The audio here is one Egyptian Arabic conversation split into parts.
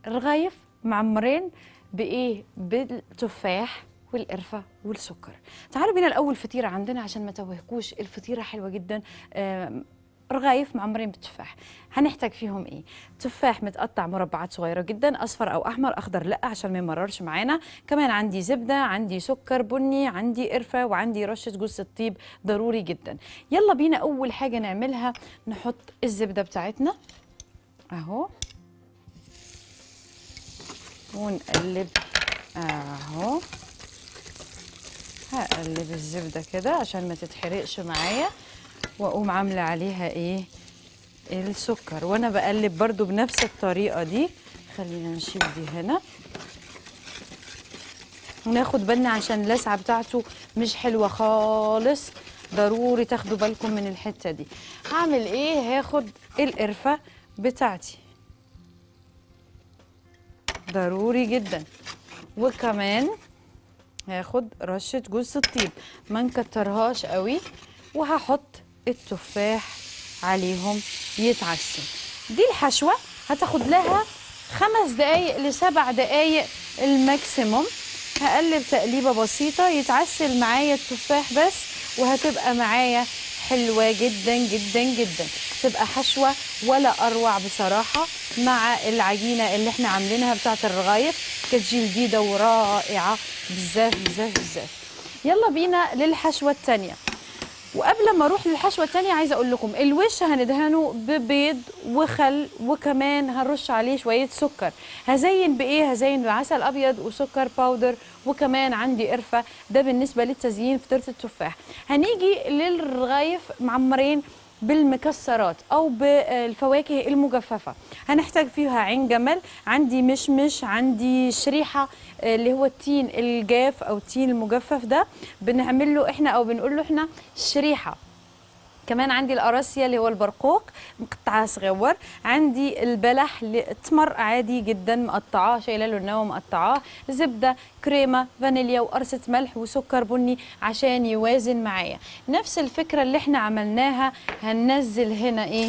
رغايف معمرين بايه بالتفاح والقرفه والسكر تعالوا بينا الاول فطيره عندنا عشان ما توهكوش الفطيره حلوه جدا آم، رغايف معمرين بالتفاح هنحتاج فيهم ايه تفاح متقطع مربعات صغيره جدا اصفر او احمر اخضر لا عشان ما يمررش معانا كمان عندي زبده عندي سكر بني عندي قرفه وعندي رشه جوز الطيب ضروري جدا يلا بينا اول حاجه نعملها نحط الزبده بتاعتنا اهو ونقلب اهو هقلب الزبده كده عشان ما تتحرقش معايا واقوم عامله عليها ايه السكر وانا بقلب برضو بنفس الطريقه دي خلينا نشيل دي هنا وناخد بالنا عشان اللسعه بتاعته مش حلوه خالص ضروري تاخدوا بالكم من الحته دي هعمل ايه هاخد القرفه بتاعتي ضروري جدا وكمان هاخد رشه جوز الطيب ما نكترهاش قوي وهحط التفاح عليهم يتعسل دي الحشوه هتاخد لها خمس دقايق لسبع دقايق الماكسيموم هقلب تقليبه بسيطه يتعسل معايا التفاح بس وهتبقى معايا حلوه جدا جدا جدا تبقى حشوه ولا اروع بصراحه مع العجينه اللي احنا عاملينها بتاعه الرغايف كانت جلديده ورائعه بزاف بزاف بزاف يلا بينا للحشوه الثانيه وقبل ما اروح للحشوه الثانيه عايزه اقول لكم الوش هندهنه ببيض وخل وكمان هنرش عليه شويه سكر هزين بايه هزين بعسل ابيض وسكر باودر وكمان عندي قرفه ده بالنسبه للتزيين فطيره التفاح هنيجي للرغايف معمرين بالمكسرات او بالفواكه المجففه هنحتاج فيها عين جمل عندي مشمش عندي شريحه اللي هو التين الجاف او التين المجفف ده بنعمل له احنا او بنقول له احنا شريحه كمان عندي القراصية اللي هو البرقوق مقطعاه صغير عندي البلح اللي تمر عادي جدا مقطعاه شايله له النوى مقطعاه زبده كريمه فانيليا وقرصه ملح وسكر بني عشان يوازن معايا نفس الفكره اللي احنا عملناها هننزل هنا ايه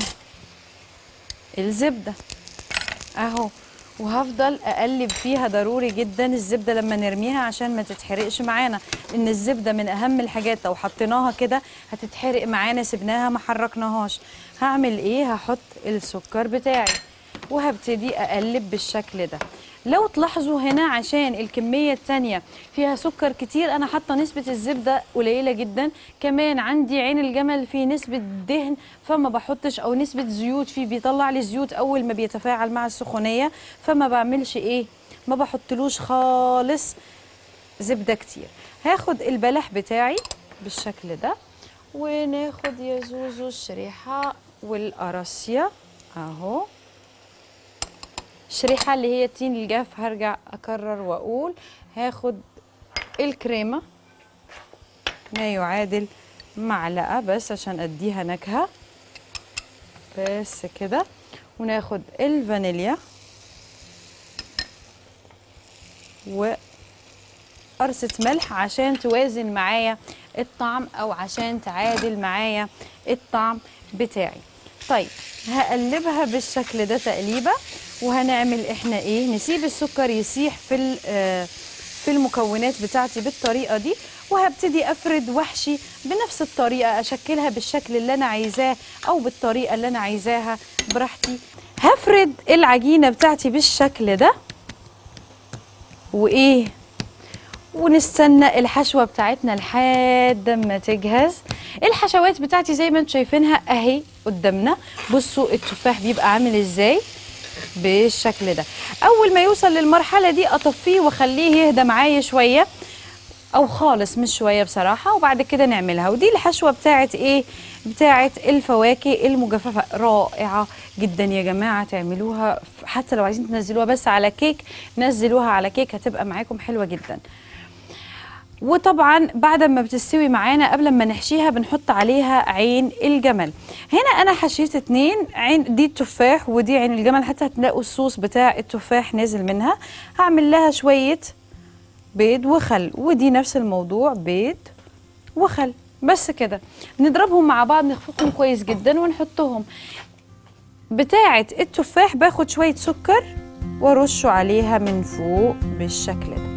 الزبده اهو وهفضل اقلب فيها ضروري جدا الزبده لما نرميها عشان ما تتحرقش معانا ان الزبده من اهم الحاجات لو حطيناها كده هتتحرق معانا سبناها ما حركناهاش هعمل ايه هحط السكر بتاعي وهبتدي اقلب بالشكل ده لو تلاحظوا هنا عشان الكمية التانية فيها سكر كتير أنا حاطة نسبة الزبدة قليلة جدا كمان عندي عين الجمل فيه نسبة دهن فما بحطش أو نسبة زيوت فيه بيطلع لي زيوت أول ما بيتفاعل مع السخونية فما بعملش إيه ما بحطلوش خالص زبدة كتير هاخد البلح بتاعي بالشكل ده وناخد يا زوزو الشريحة والقراصية أهو الشريحة اللي هي التين الجاف هرجع أكرر وأقول هاخد الكريمة ما يعادل معلقة بس عشان أديها نكهة بس كده وناخد الفانيليا وقرصة ملح عشان توازن معايا الطعم أو عشان تعادل معايا الطعم بتاعي طيب هقلبها بالشكل ده تقليبه وهنعمل احنا ايه نسيب السكر يسيح في ال- آه، في المكونات بتاعتي بالطريقه دي وهبتدي افرد وحشي بنفس الطريقه اشكلها بالشكل اللي انا عايزاه او بالطريقه اللي انا عايزاها براحتي هفرد العجينه بتاعتي بالشكل ده وايه ونستنى الحشوه بتاعتنا لحد ما تجهز الحشوات بتاعتي زي ما انتم شايفينها اهي قدامنا بصوا التفاح بيبقى عامل ازاي بالشكل ده اول ما يوصل للمرحله دي اطفيه واخليه يهدى معايا شويه او خالص مش شويه بصراحه وبعد كده نعملها ودي الحشوه بتاعت ايه بتاعت الفواكه المجففه رائعه جدا يا جماعه تعملوها ف- حتى لو عايزين تنزلوها بس على كيك نزلوها على كيك هتبقى معاكم حلوه جدا وطبعا بعد ما بتستوي معانا قبل ما نحشيها بنحط عليها عين الجمل هنا انا حشيت اتنين عين دي التفاح ودي عين الجمل حتى هتلاقوا الصوص بتاع التفاح نازل منها هعمل لها شويه بيض وخل ودي نفس الموضوع بيض وخل بس كده نضربهم مع بعض نخفقهم كويس جدا ونحطهم بتاعه التفاح باخد شويه سكر وارشه عليها من فوق بالشكل ده